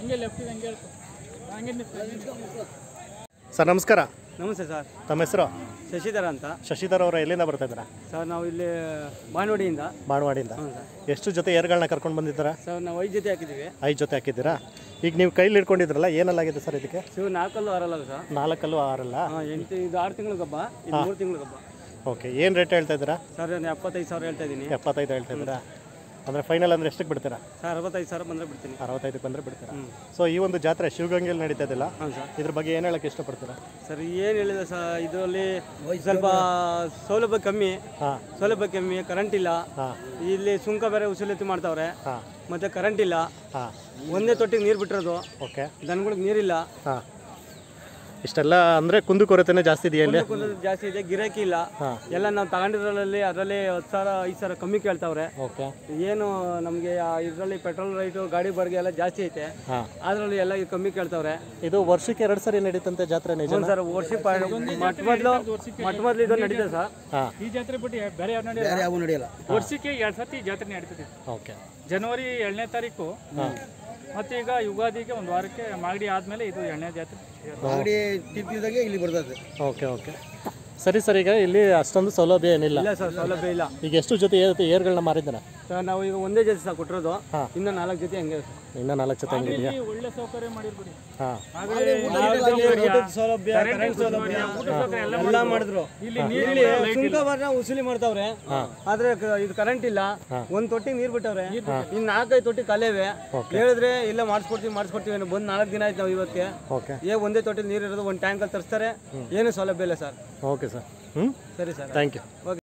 ಹಂಗೆ ಲೆಫ್ಟ್ ಹಂಗೆ ಹೇಳ್ಕೊ ಹಂಗೆ ನಿಂತ್ಕೊ. ಸರ್ ನಮಸ್ಕಾರ ನಮಸ್ತೆ ಸರ್ ತಮ್ಮ ಹೆಸರು ಶಶಿಧರ ಅಂತ ಶಶಿಧರ್ ಅವರು ಎಲ್ಲಿಂದ ಬರ್ತಾ ಇದ್ದೀರಾ ಸರ್ ನಾವು ಇಲ್ಲಿ ಬಾಣವಾಡಿಯಿಂದ ಬಾಣವಾಡಿಯಿಂದ ಹ್ಞೂ ಸರ್ ಎಷ್ಟು ಜೊತೆ ಏರ್ಗಳನ್ನ ಕರ್ಕೊಂಡು ಬಂದಿದ್ದೀರಾ ಸರ್ ನಾವು ಐದು ಜೊತೆ ಹಾಕಿದ್ದೀವಿ ಐದು ಜೊತೆ ಹಾಕಿದ್ದೀರಾ ಈಗ ನೀವು ಕೈಲಿ ಹಿಡ್ಕೊಂಡಿದ್ರಲ್ಲ ಏನಲ್ಲಾಗಿದೆ ಸರ್ ಇದಕ್ಕೆ ಶಿವ ನಾಲ್ಕಲ್ಲು ಆರಲ್ಲ ಸರ್ ನಾಲ್ಕಲ್ಲು ಆರಲ್ಲ ಹಾಂ ಎಂಟು ಇದು ಆರು ತಿಂಗಳು ಗಬ್ಬ ಇದು ಮೂರು ತಿಂಗಳು ಗಬ್ಬ ಓಕೆ ಏನು ರೇಟ್ ಹೇಳ್ತಾ ಇದ್ದೀರಾ ಸರ್ ನಾನು ಎಪ್ಪತ್ತೈದು ಸಾವಿರ ಹೇಳ್ತಾ ಇದ್ದೀನಿ ಎಪ್ಪತ್ತೈದು ಹೇಳ್ತಾ ಇದ್ದೀರಾ ಅಂದರೆ ಫೈನಲ್ ಅಂದರೆ ಎಷ್ಟಕ್ಕೆ ಬಿಡ್ತೀರಾ ಸರ್ ಅರವತ್ತೈದು ಸಾವಿರ ಬಂದರೆ ಬಿಡ್ತೀನಿ ಅರವತ್ತೈದಕ್ಕೆ ಬಂದರೆ ಬಿಡ್ತೀರಾ ಹ್ಞೂ ಸೊ ಈ ಒಂದು ಜಾತ್ರೆ ಶಿವಗಂಗೆಯಲ್ಲಿ ನಡೀತಾ ಇದೆಯಲ್ಲ ಹಾಂ ಸರ್ ಇದ್ರ ಬಗ್ಗೆ ಏನು ಹೇಳಕ್ಕೆ ಇಷ್ಟಪಡ್ತೀರಾ ಸರ್ ಏನು ಹೇಳಿದೆ ಸರ್ ಇದರಲ್ಲಿ ಸ್ವಲ್ಪ ಸೌಲಭ್ಯ ಕಮ್ಮಿ ಹಾಂ ಸೌಲಭ್ಯ ಕಮ್ಮಿ ಕರೆಂಟ್ ಇಲ್ಲ ಹಾಂ ಇಲ್ಲಿ ಸುಂಕ ಬೇರೆ ವಸೂಲಿತಿ ಮಾಡ್ತಾವ್ರೆ ಹಾಂ ಮತ್ತು ಕರೆಂಟ್ ಇಲ್ಲ ಹಾಂ ಒಂದೇ ತೊಟ್ಟಿಗೆ ನೀರು ಬಿಟ್ಟಿರೋದು ಓಕೆ ದನಗಳಿಗೆ ನೀರಿಲ್ಲ ಹಾಂ ಇಷ್ಟೆಲ್ಲ ಅಂದರೆ ಕುಂದುಕೊರತೆನೇ ಜಾಸ್ತಿ ಇದೆಯಾ ಇಲ್ಲಿ ಕುಂದು ಜಾಸ್ತಿ ಇದೆ ಗಿರಾಕಿ ಇಲ್ಲ ಹಾಂ ಎಲ್ಲ ನಾವು ತಗೊಂಡಿರೋದ್ರಲ್ಲಿ ಅದರಲ್ಲಿ ಹತ್ತು ಸಾವಿರ ಐದು ಸಾವಿರ ಕಮ್ಮಿ ಕೇಳ್ತಾವ್ರೆ ಓಕೆ ಏನು ನಮಗೆ ಇದರಲ್ಲಿ ಪೆಟ್ರೋಲ್ ರೈಟು ಗಾಡಿ ಬಾಡಿಗೆ ಎಲ್ಲ ಜಾಸ್ತಿ ಐತೆ ಹಾಂ ಅದರಲ್ಲಿ ಎಲ್ಲ ಈಗ ಕಮ್ಮಿ ಕೇಳ್ತಾವ್ರೆ ಇದು ವರ್ಷಕ್ಕೆ ಎರಡು ಸರಿ ನಡೀತಂತೆ ಜಾತ್ರೆ ನಿಜ ಒಂದು ಸರ್ ವರ್ಷ ಮಟ್ ಮೊದಲು ಮಟ್ ಮೊದಲು ಇದು ನಡೀತದೆ ಸರ್ ಹಾಂ ಈ ಜಾತ್ರೆ ಬಿಟ್ಟು ಯಾ- ಬೇರೆ ಯಾವ ನಡೆಯಲ್ಲ ಯಾವ ನಡೆಯಲ್ಲ ವರ್ಷಕ್ಕೆ ಎರಡು ಸತಿ ಈ ಜಾತ್ರೆ ನಡೀತದೆ ಓಕೆ ಜನವರಿ ಏಳನೇ ತಾರೀಕು ಮತ್ತೆ ಈಗ ಯುಗಾದಿಗೆ ಒಂದು ವಾರಕ್ಕೆ ಮಾಗಡಿ ಆದ್ಮೇಲೆ ಇದು ಎಣ್ಣೆ ಜಾತ್ರೆ ಗಾಡಿ ತಿರ್ತಿದಾಗೆ ಇಲ್ಲಿ ಬರ್ತದೆ ಓಕೆ ಓಕೆ ಸರಿ ಸರ್ ಈಗ ಇಲ್ಲಿ ಅಷ್ಟೊಂದು ಸೌಲಭ್ಯ ಏನಿಲ್ಲ ಇಲ್ಲ ಸರ್ ಸೌಲಭ್ಯ ಇಲ್ಲ ಈಗ ಎಷ್ಟು ಜೊತೆ ಏರ್ ಏರ್ಗಳನ್ನ ಮಾರಿದ್ದಾನೆ ಸರ್ ನಾವು ಈಗ ಒಂದೇ ಜೊತೆ ಸರ್ ಕೊಟ್ಟಿರೋದು ಹಾಂ. ಇನ್ನು ನಾಲ್ಕು ಜೊತೆ ಹಂಗೆ ಸರ್ ಇನ್ನೂ ನಾಲ್ಕು ಜೊತೆ ಹಂಗಿದೆಯಾ ಇಲ್ಲಿ ಒಳ್ಳೆ ಸೌಕರ್ಯ ಮಾಡಿರ್ಬಿಡಿ ಹಾಂ ಊಟದ ಸೌಲಭ್ಯ ಕರೆಂಟ್ ಸೌಲಭ್ಯ ಎಲ್ಲ ಮಾಡಿದ್ರು ಇಲ್ಲಿ ಇಲ್ಲಿ ಸುಂಕ ಬರ್ನ ವಸೂಲಿ ಮಾಡ್ತಾವ್ರೆ ಆದ್ರೆ ಕ- ಇದು ಕರೆಂಟ್ ಇಲ್ಲ ಒಂದ್ ತೊಟ್ಟಿ ನೀರ್ ಬಿಟ್ಟವ್ರೆ ಇನ್ ನಾಲ್ಕೈದು ತೊಟ್ಟಿ ಕಲೆವೆ ಹೇಳಿದ್ರೆ ಇಲ್ಲ ಮಾಡಿಸ್ಕೊಡ್ತೀವಿ ಮಾಡಿಸ್ಕೊಡ್ತೀವಿ ಅನ್ನೋ ಬಂದ್ ನಾಲ್ಕು ದಿನ ಆಯ್ತು ನಾವು ಇವತ್ತಿಗೆ ಓಕೆ ಏ ಒಂದೇ ತೊಟ್ಟಿ ನೀರು ಇರೋದು ಒಂದ್ ಟ್ಯಾಂಕಲ್ಲಿ ತರಿಸ್ತಾರೆ ಏನು ಸೌಲಭ್ಯ ಇಲ್ಲ ಸರ್ ಓಕೆ ಸರ್ ಹ್ಞೂ ಸರಿ ಸರ್ ಥ್ಯಾಂಕ್ ಯು ಓಕೆ